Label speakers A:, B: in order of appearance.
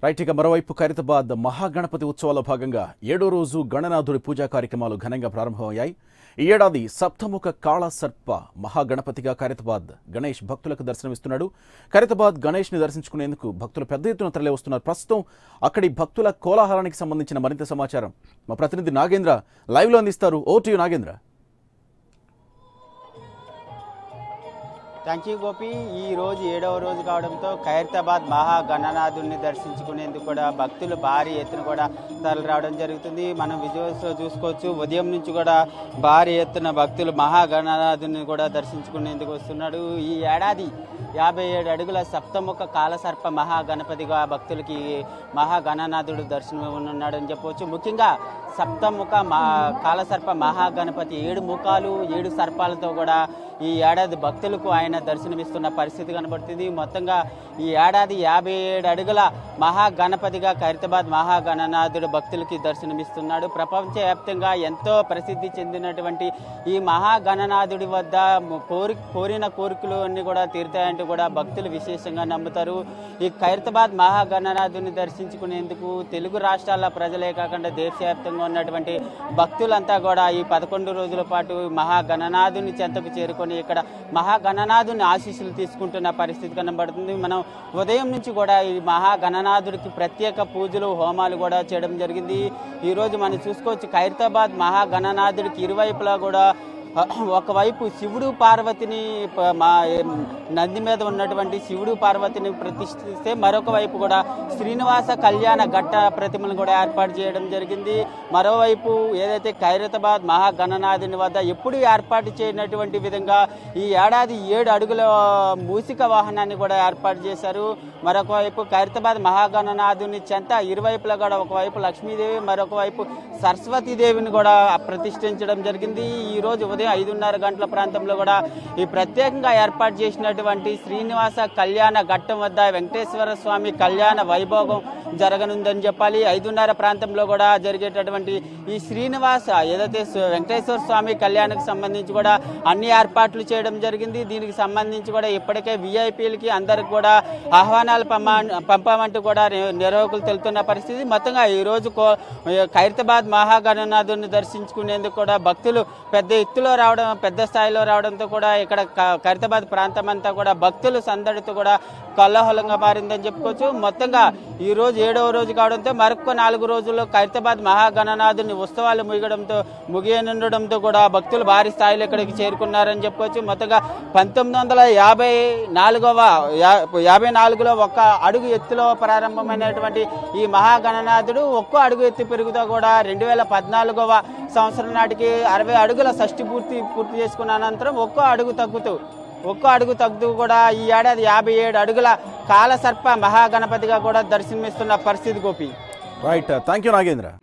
A: right ఇక మరోవైపు ఖైరతాబాద్ మహాగణపతి ఉత్సవాల భాగంగా ఏడో రోజు గణనాథుడి పూజా కార్యక్రమాలు ఘనంగా ప్రారంభమయ్యాయి ఈ ఏడాది సప్తముఖ కాళ సర్ప మహాగణపతిగా ఖైరతాబాద్ గణేష్ భక్తులకు దర్శనమిస్తున్నాడు ఖైరతాబాద్ గణేష్ ని దర్శించుకునేందుకు భక్తులు పెద్ద ఎత్తున తరలి వస్తున్నారు ప్రస్తుతం అక్కడి భక్తుల కోలాహలానికి సంబంధించిన మరింత సమాచారం మా ప్రతినిధి నాగేంద్ర లైవ్ లో అందిస్తారు over to you Nagendra
B: thank you Gopi ఈ రోజు ఏడవ రోజు కావడంతో ఖైరతాబాద్ మహా గణనాథుడిని దర్శించుకునేందుకు కూడా భక్తులు భారీ ఎత్తున కూడా తరలి రావడం జరుగుతుంది మనం విజువల్స్లో చూసుకోవచ్చు ఉదయం నుంచి కూడా భారీ ఎత్తున భక్తులు మహా గణనాథుని కూడా దర్శించుకునేందుకు వస్తున్నాడు ఈ ఏడాది యాభై ఏడు అడుగుల సప్తముఖ కాలసర్ప మహాగణపతిగా భక్తులకి మహాగణనాథుడు దర్శనం ఉన్నాడని చెప్పవచ్చు ముఖ్యంగా సప్తముఖ మా కాలసర్ప మహాగణపతి ఏడు ముఖాలు ఏడు సర్పాలతో కూడా ఈ ఏడాది భక్తులకు ఆయన దర్శనమిస్తున్న పరిస్థితి కనబడుతుంది మొత్తంగా ఈ ఏడాది యాభై ఏడు అడుగుల మహాగణపతిగా ఖైరతాబాద్ మహాగణనాథుడు భక్తులకి దర్శనమిస్తున్నాడు ప్రపంచవ్యాప్తంగా ఎంతో ప్రసిద్ధి చెందినటువంటి ఈ మహాగణనాథుడి వద్ద కోరి కోరిన కోరికలు అన్ని కూడా తీరుతాయంటూ కూడా భక్తులు విశేషంగా నమ్ముతారు ఈ ఖైరతాబాద్ మహాగణనాథుని దర్శించుకునేందుకు తెలుగు రాష్ట్రాల ప్రజలే కాకుండా దేశవ్యాప్తంగా ఉన్నటువంటి భక్తులంతా కూడా ఈ పదకొండు రోజుల పాటు మహాగణనాథుని చెంతకు చేరుకొని ఇక్కడ మహాగణనాథుని ఆశీస్సులు తీసుకుంటున్న పరిస్థితి కనబడుతుంది మనం ఉదయం నుంచి కూడా ఈ మహాగణనాథుడికి ప్రత్యేక పూజలు హోమాలు కూడా చేయడం జరిగింది ఈ రోజు మనం చూసుకోవచ్చు ఖైరతాబాద్ మహాగణనాథుడికి ఇరువైపులా కూడా ఒకవైపు శివుడు పార్వతిని ప- మా నంది మీద ఉన్నటువంటి శివుడు పార్వతిని ప్రతిష్ఠిస్తే మరొక వైపు కూడా శ్రీనివాస కళ్యాణ ఘట్ట ప్రతిమను కూడా ఏర్పాటు చేయడం జరిగింది మరోవైపు ఏదైతే ఖైరతాబాద్ మహాగణనాథుని వద్ద ఎప్పుడు ఏర్పాటు చేయనటువంటి విధంగా ఈ ఏడాది ఏడు అడుగుల మూసిక వాహనాన్ని కూడా ఏర్పాటు చేశారు మరొక వైపు ఖైరతాబాద్ మహాగణనాథుని చెంత ఇరువైపులా కూడా ఒకవైపు లక్ష్మీదేవి మరొక వైపు సరస్వతీదేవిని కూడా ప్రతిష్ఠించడం జరిగింది ఈ రోజు ఉదయం ఐదున్నర గంటల ప్రాంతంలో కూడా ఈ ప్రత్యేకంగా ఏర్పాటు చేసినటువంటి శ్రీనివాస కళ్యాణ ఘట్టం వద్ద వెంకటేశ్వర స్వామి కళ్యాణ వైభోగం జరగనుందని చెప్పాలి ఐదున్నర ప్రాంతంలో కూడా జరిగేటటువంటి ఈ శ్రీనివాస ఏదైతే స్వ- వెంకటేశ్వర స్వామి కళ్యాణకు సంబంధించి కూడా అన్ని ఏర్పాట్లు చేయడం జరిగింది దీనికి సంబంధించి కూడా ఇప్పటికే విఐపీలకి అందరికి కూడా ఆహ్వానాలు పంప పంపామంటూ కూడా ని- నిర్వాహకులు తెలుతున్న పరిస్థితి మొత్తంగా ఈ రోజు కో- ఖైరతాబాద్ మహాగణనాథుని దర్శించుకునేందుకు కూడా భక్తులు పెద్ద ఎత్తులో రావడం పెద్ద స్థాయిలో రావడంతో కూడా ఇక్కడ క- ఖైరతాబాద్ ప్రాంతం అంతా కూడా భక్తులు సందడితో కూడా కల్లోహలంగా మారిందని చెప్పుకోవచ్చు మొత్తంగా ఈ రోజు ఏడవ రోజు కావడంతో మరొక నాలుగు రోజుల్లో ఖైరతాబాద్ మహాగణనాథుని ఉత్సవాలు ముగియడంతో ముగియనుండడంతో కూడా భక్తులు భారీ స్థాయిలో ఇక్కడికి చేరుకున్నారని చెప్పుకోవచ్చు మొత్తంగా పంతొమ్మిది వందల యాభై నాలుగవ యా- యాభై నాలుగులో ఒక్క అడుగు ఎత్తులో ప్రారంభమైనటువంటి ఈ మహాగణనాథుడు ఒక్కో అడుగు ఎత్తు పెరుగుతా కూడా రెండు వేల పద్నాలుగవ సంవత్సరం నాటికి అరవై అడుగుల షష్టి పూర్తి పూర్తి చేసుకున్న అనంతరం ఒక్కో అడుగు తగ్గుతూ ఒక్కో అడుగు తగ్గుతూ కూడా ఈ ఏడాది యాభై ఏడు అడుగుల కాలసర్ప మహాగణపతిగా కూడా దర్శనమిస్తున్న పరిస్థితి Gopi
A: right thank you Nagendra